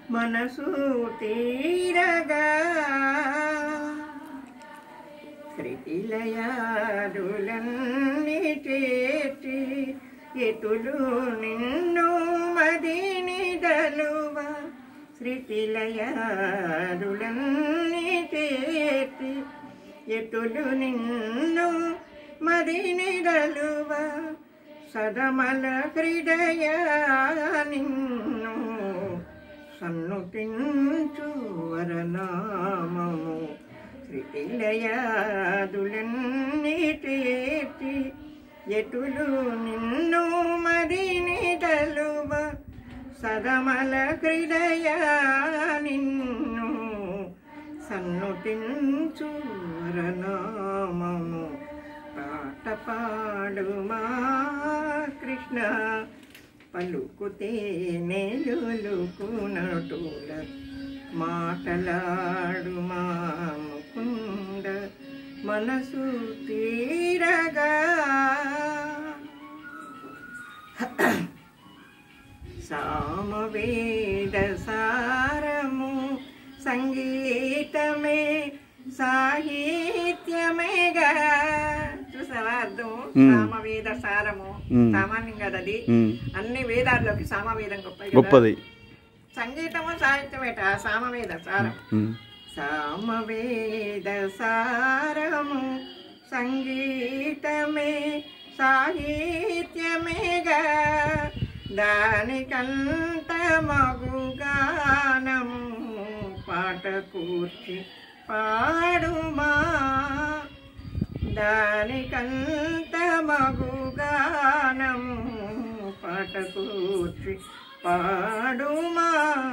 మనసు తీరగా శృతిలయాదులన్నీ చేర్చి ఎటులు నిన్ను మదిని దలువ శృతిలయాదులన్నీ చేర్చి ఎటులు నిన్ను మదిని దలువ సదమల హృదయ నిన్ను సన్నుతించు వరనామము శ్రీలయాదులన్నీ తీర్చి ఎటులు నిన్ను మదిని తలువ సదమల హృదయ నిన్ను సన్నుతించు వరనామము పాట పాడుమా కృష్ణ పలుకుతే నెలుకునటుల మాటలాడుమా ముకుంద మనసు తీరగా సామవేద సారము సంగీతమే సాహిత్యమేగా చూసావా అర్థము మ్మ్. సామవేద సారము మ్మ్. సామాన్యం కదా అది ఉమ్, అన్ని వేదాల్లోకి సామవేదం గొప్పది కదా. గొప్పది సంగీతము సాహిత్యమేట ఆ సామవేద సారం ఉమ్, సామవేద సారము సంగీతమే సాహిత్యమేగా దానికంత మగు గానము పాట కూర్చి పాడుమా దానికంత మగు గానము పాట కూర్చి పాడుమా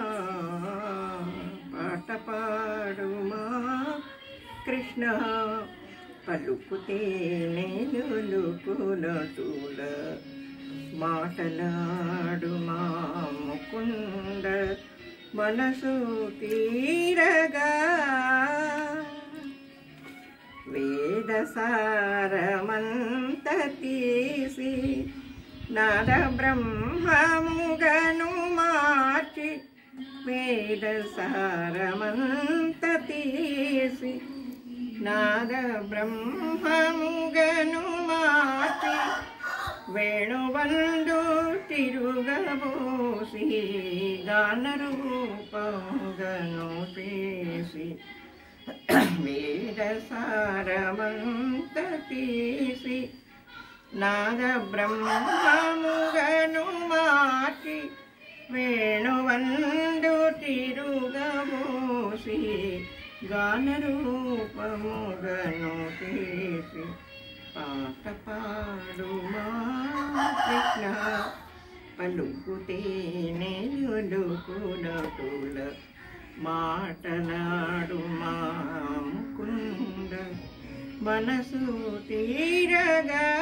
పాట పాడుమా కృష్ణ పలుకుతే నేలుకులటుల మాటలాడుమా ముకుంద మనసు తీరగా వేద సారమంత తీసి నాద బ్రహ్మముగను మార్చి వేద సారమంత తీసి నాద బ్రహ్మముగను మార్చి వేణువందు తిరుగబోసి గానరూపముగను చేసి వేద సారమంత తీసి నాద బ్రహ్మముగను మార్చి వేణువందు తిరుగబోసి గానరూపముగను చేసి పాట పాడుమా కృష్ణ పలుకుతే నెలుకునటుల మాటలాడు మా ముకుంద మనసు తీరగా